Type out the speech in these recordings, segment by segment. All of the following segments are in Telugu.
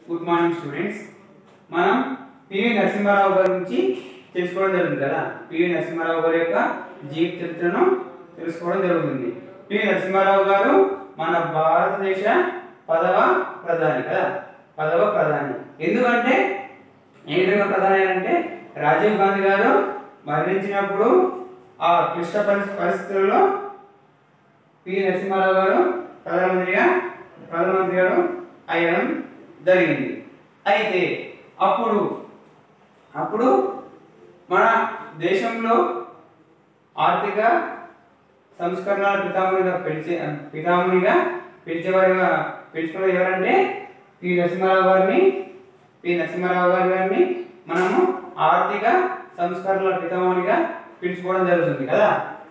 గుడ్ మార్నింగ్ స్టూడెంట్స్ మనం పివి నరసింహారావు గారి గురించి తెలుసుకోవడం జరుగుతుంది కదా పివి నరసింహారావు గారి యొక్క జీవిత చరిత్రను తెలుసుకోవడం జరుగుతుంది పివి నరసింహారావు గారు మన భారతదేశ పదవ ప్రధాని కదా పదవ ప్రధాని ఎందుకంటే ఏ విధంగా ప్రధాని అంటే రాజీవ్ గాంధీ గారు మరణించినప్పుడు ఆ క్లిష్ట పరిస్థి- పరిస్థితుల్లో పి నరసింహారావు గారు ప్రధానమంత్రిగా ప్రధానమంత్రి గారు అయ్యడం జరిగింది అయితే అప్పుడు అప్పుడు మన దేశంలో ఆర్థిక సంస్కరణల పితామహునిగా పిలిచే పితామహునిగా పిలిచేవారుగా పిలుచుకున్నది ఎవరంటే పి నరసింహారావు గారిని పి నరసింహారావు గారి గారిని మనము ఆర్థిక సంస్కరణల పితామహునిగా పిలుచుకోవడం జరుగుతుంది కదా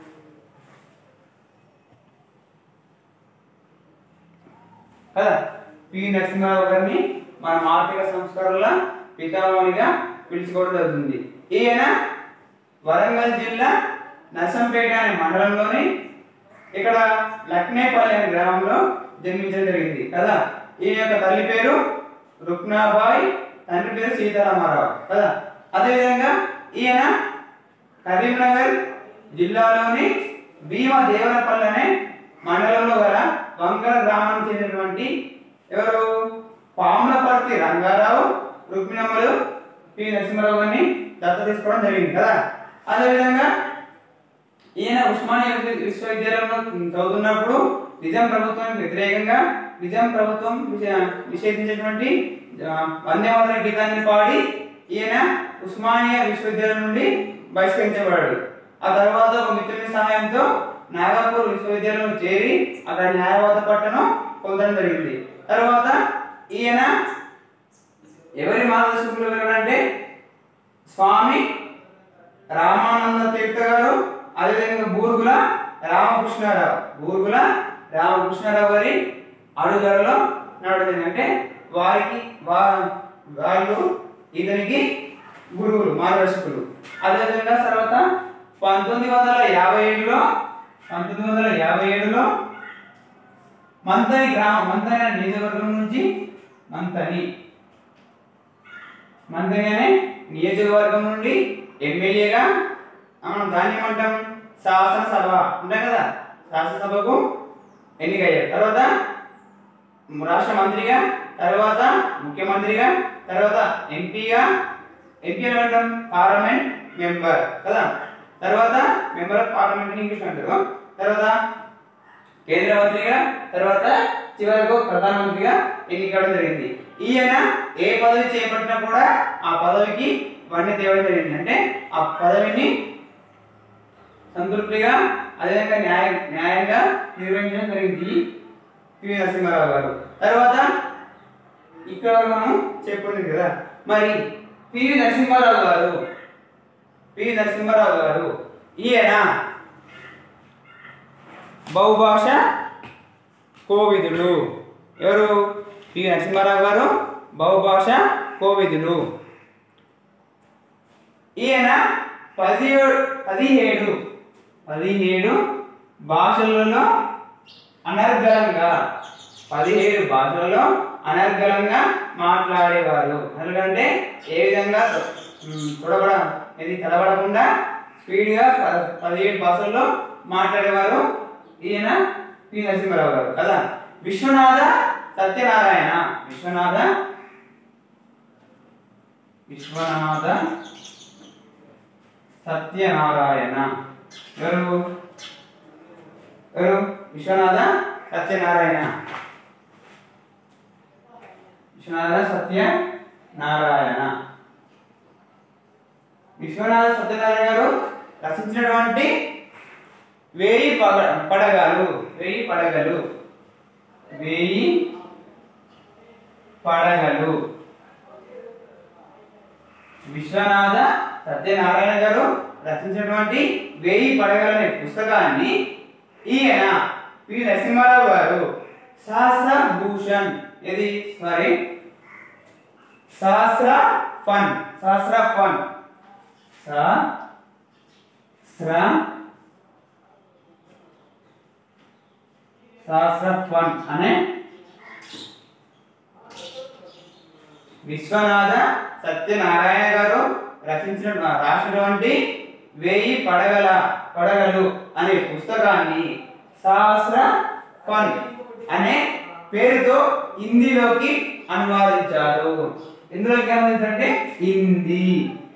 కదా పి నరసింహారావు గారిని మనం ఆర్థిక సంస్కరణల పితామహునిగా పిలుచుకోవడం జరుగుతుంది ఈయన వరంగల్ జిల్లా నర్సంపేట అనే మండలంలోని ఇక్కడ లక్నేపల్లి అనే గ్రామంలో జన్మించడం జరిగింది కదా ఈయన యొక్క తల్లి పేరు రుక్నాబాయి తండ్రి పేరు సీతారామారావు కదా అదేవిధంగా ఈయన కరీంనగర్ జిల్లాలోని భీమ దేవరపల్లి అనే మండలంలో గల వంగల గ్రామానికి చెందినటువంటి ఎవరు పాములపర్తి రంగారావు రుక్మిణమ్మలు పి నరసింహారావు గారిని దత్త తీసుకోవడం జరిగింది కదా అదేవిధంగా ఈయన ఉస్మానియా విశ్వ- విశ్వవిద్యాలయంలో చదువుతున్నప్పుడు నిజాం ప్రభుత్వానికి వ్యతిరేకంగా నిజాం ప్రభుత్వం నిషే- నిషేధించినటువంటి ఆ, వందే మాతరం గీతాన్ని పాడి ఈయన ఉస్మానియా విశ్వవిద్యాలయం నుండి బహిష్కరించబడ్డాడు ఆ తర్వాత ఒక మిత్రుని సహాయంతో నాగపూర్ విశ్వవిద్యాలయంలో చేరి అక్కడ న్యాయవాద పట్టను పొందడం జరిగింది తర్వాత ఈయన ఎవరి మార్గదర్శకులు ఎవరంటే స్వామి రామానంద తీర్థ గారు అదేవిధంగా బూరుగుల రామకృష్ణారావు బూరుగుల రామకృష్ణారావు గారి అడుగులలో నడవడం అంటే వారికి వా- వాళ్ళు ఇతనికి గురువులు మార్గదర్శకులు అదేవిధంగా తర్వాత పంతొమ్మిది వందల యాభై ఏడులో పంతొమ్మిది వందల యాభై ఏడులో మంతని గ్రామం మంతని అనే నియోజకవర్గం నుంచి మంతని మంతని అనే నియోజకవర్గం నుండి ఎమ్మెల్యేగా మనం దాన్ని ఏమంటాం శాసనసభ ఉంటాం కదా శాసనసభకు ఎన్నికయ్యారు తర్వాత రాష్ట్ర మంత్రిగా తర్వాత ముఖ్యమంత్రిగా తర్వాత ఎంపీగా ఎంపీ ఏమంటాం పార్లమెంట్ మెంబర్ కదా తర్వాత మెంబర్ ఆఫ్ పార్లమెంట్ ఇంగ్లీష్ అంటారు తర్వాత కేంద్ర మంత్రిగా తర్వాత చివరకు ప్రధానమంత్రిగా ఎన్నికవడం జరిగింది ఈయన ఏ పదవి చేపట్టినా కూడా ఆ పదవికి వన్నె తేవడం జరిగింది అంటే ఆ పదవిని సంతృప్తిగా అదేవిధంగా న్యాయ న్యాయంగా నిర్వహించడం జరిగింది పివి నరసింహారావు గారు తర్వాత ఇక్కడ వరకు మనం చెప్పుకుంది కదా మరి పివి నరసింహారావు గారు పివి నరసింహారావు గారు ఈయన బహుభాష కోవిదులు ఎవరు పి నరసింహారావు గారు బహుభాష కోవిదులు ఈయన పదిహేడు పదిహేడు పదిహేడు భాషలలో అనర్గళంగా పదిహేడు భాషలలో అనర్గళంగా మాట్లాడేవారు ఎందుకంటే ఏ విధంగా ఉమ్, తొడబడ ఇది తడబడకుండా స్పీడ్గా ప- పదిహేడు భాషల్లో మాట్లాడేవారు ఈయన పి నరసింహారావు గారు కదా విశ్వనాథ సత్యనారాయణ విశ్వనాథ విశ్వనాథ సత్యనారాయణ ఎవరు ఎవరు విశ్వనాథ సత్యనారాయణ విశ్వనాథ సత్యనారాయణ విశ్వనాథ సత్యనారాయణ గారు రచించినటువంటి వేయి పగ పడగలు వేయి పడగలు వేయి పడగలు విశ్వనాథ సత్యనారాయణ గారు రచించినటువంటి వేయి పడగలు అనే పుస్తకాన్ని ఈయన పి నరసింహారావు గారు సహస్ర భూషణ్ ఇది సారీ సహస్ర ఫన్ సహస్ర ఫన్ సహస్ర సహస్ర ఫన్ అనే విశ్వనాథ సత్యనారాయణ గారు రచించిన రాసినటువంటి వేయి పడగల పడగలు అనే పుస్తకాన్ని సహస్ర ఫన్ అనే పేరుతో హిందీలోకి అనువాదించారు ఇందులోకి అనువదించారంటే హిందీ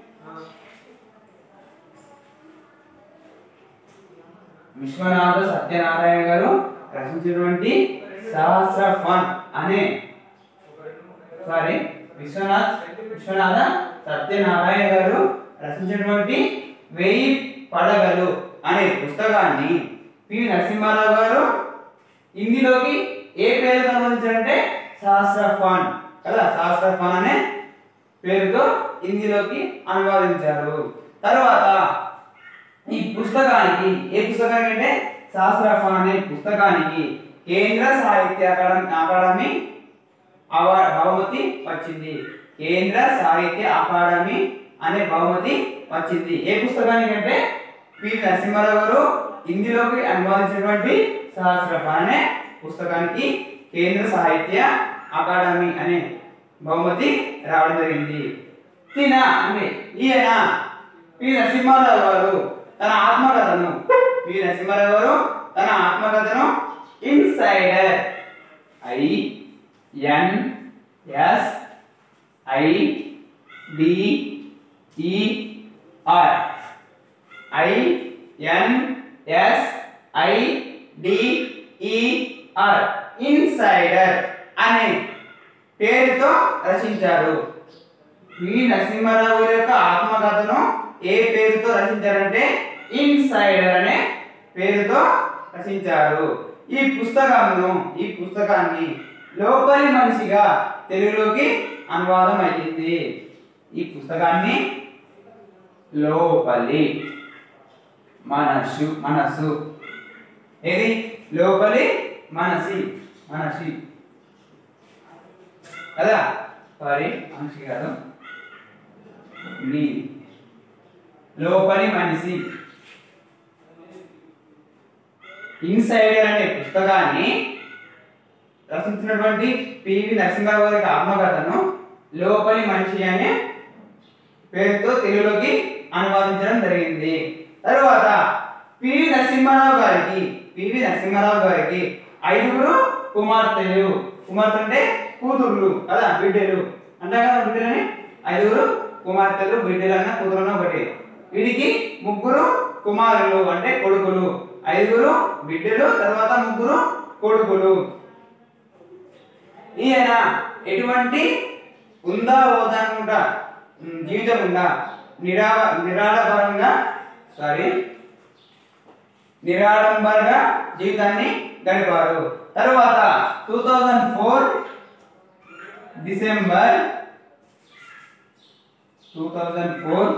విశ్వనాథ సత్యనారాయణ గారు రచించినటువంటి సహస్ర ఫన్ అనే సారీ విశ్వనాథ్ విశ్వనాథ సత్యనారాయణ గారు రచించినటువంటి వెయ్యి పడగలు అనే పుస్తకాన్ని పి నరసింహారావు గారు హిందీలోకి ఏ పేరుతో అనువదించారంటే సహస్ర ఫన్ కదా సహస్ర ఫన్ అనే పేరుతో హిందీలోకి అనువాదించారు తర్వాత ఈ పుస్తకానికి ఏ పుస్తకానికి అంటే శాస్త్రఫాన్ అనే పుస్తకానికి కేంద్ర సాహిత్య అకాడమీ అకాడమీ అవార్డు బహుమతి వచ్చింది కేంద్ర సాహిత్య అకాడమీ అనే బహుమతి వచ్చింది ఏ పుస్తకానికి అంటే పి నరసింహారావు గారు హిందీలోకి అనువాదించినటువంటి సహస్రఫాన్ అనే పుస్తకానికి కేంద్ర సాహిత్య అకాడమీ అనే బహుమతి రావడం జరిగింది తిన అంటే ఈయన పి నరసింహారావు గారు తన ఆత్మకథను పి నరసింహారావు గారు తన ఆత్మకథను insider I N S I D E R I N S I D E R insider అనే పేరుతో రచించారు ఈ నరసింహారావు యొక్క ఆత్మకథను ఏ పేరుతో రచించారంటే ఇన్సైడర్ అనే పేరుతో రచించారు ఈ పుస్తకంను ఈ పుస్తకాన్ని లోపలి మనిషిగా తెలుగులోకి అనువాదం అయ్యింది ఈ పుస్తకాన్ని లోపలి మనసు మనసు ఏది లోపలి మనసి మనసి కదా సారీ మనిషి కాదు నీ లోపలి మనిషి ఇన్సైడర్ అనే పుస్తకాన్ని రచించినటువంటి పివి నరసింహారావు గారి ఆత్మకథను లోపలి మనిషి అనే పేరుతో తెలుగులోకి అనువాదించడం జరిగింది తరువాత పివి నరసింహారావు గారికి పివి నరసింహారావు గారికి ఐదుగురు కుమార్తెలు కుమార్తె అంటే కూతుర్లు కదా బిడ్డలు అంటారు కదా బిడ్డలని ఐదుగురు కుమార్తెలు బిడ్డలు అన్న కూతురు ఒకటి వీడికి ముగ్గురు కుమారులు అంటే కొడుకులు ఐదుగురు బిడ్డలు తర్వాత ముగ్గురు కొడుకులు ఈయన ఎటువంటి ఉందా ఓదనుకుంటా ఉమ్, జీవితం ఉందా నిరా నిరాడంబరంగా సారీ నిరాడంబరంగా జీవితాన్ని గడిపారు తర్వాత two thousand four December two thousand four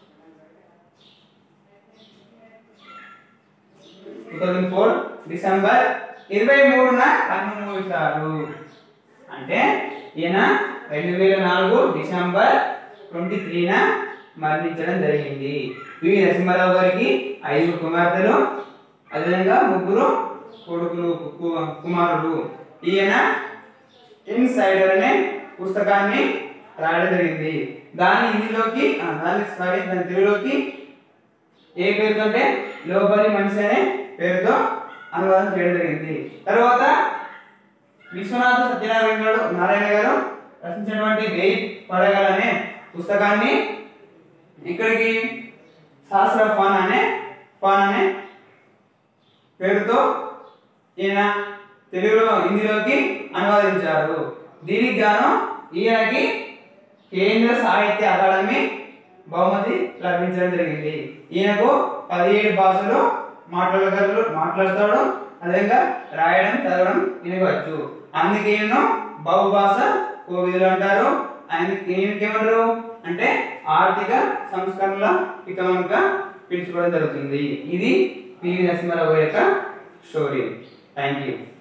two thousand four December ఇరవై మూడున కన్ను మూసారు అంటే ఈయన రెండు వేల నాలుగు డిసెంబర్ ట్వంటీ త్రీన మరణించడం జరిగింది పివి నరసింహారావు గారికి ఐదుగురు కుమార్తెలు అదేవిధంగా ముగ్గురు కొడుకులు కు- కుమారులు ఈయన ఇన్సైడర్ అనే పుస్తకాన్ని రాయడం జరిగింది దాన్ని హిందీలోకి ఆ, దాన్ని సారీ దాని తెలుగులోకి ఏ పేరుతో అంటే లోబలి మనిషి అనే పేరుతో అనువాదం చేయడం జరిగింది తర్వాత విశ్వనాథ సత్యనారాయణ గారు నారాయణ గారు రచించినటువంటి వేయి పడగల అనే పుస్తకాన్ని ఇక్కడికి శాస్త్ర ఫాన్ అనే ఫాన్ అనే పేరుతో ఈయన తెలుగులో హిందీలోకి అనువాదించారు దీనికి గాను ఈయనకి కేంద్ర సాహిత్య అకాడమీ బహుమతి లభించడం జరిగింది ఈయనకు పదిహేడు భాషలు మాట్లాడగలరు మాట్లాడతాడు అదేవిధంగా రాయడం చదవడం ఈయనకు వచ్చు అందుకే ఈయన బహుభాష కోవిదులు అంటారు ఆయనకి ఈయనకేమంటారు అంటే ఆర్థిక సంస్కరణల పితమనుగా పిలుచుకోవడం జరుగుతుంది ఇది పివి నరసింహారావు గారి యొక్క స్టోరీ థ్యాంక్ యూ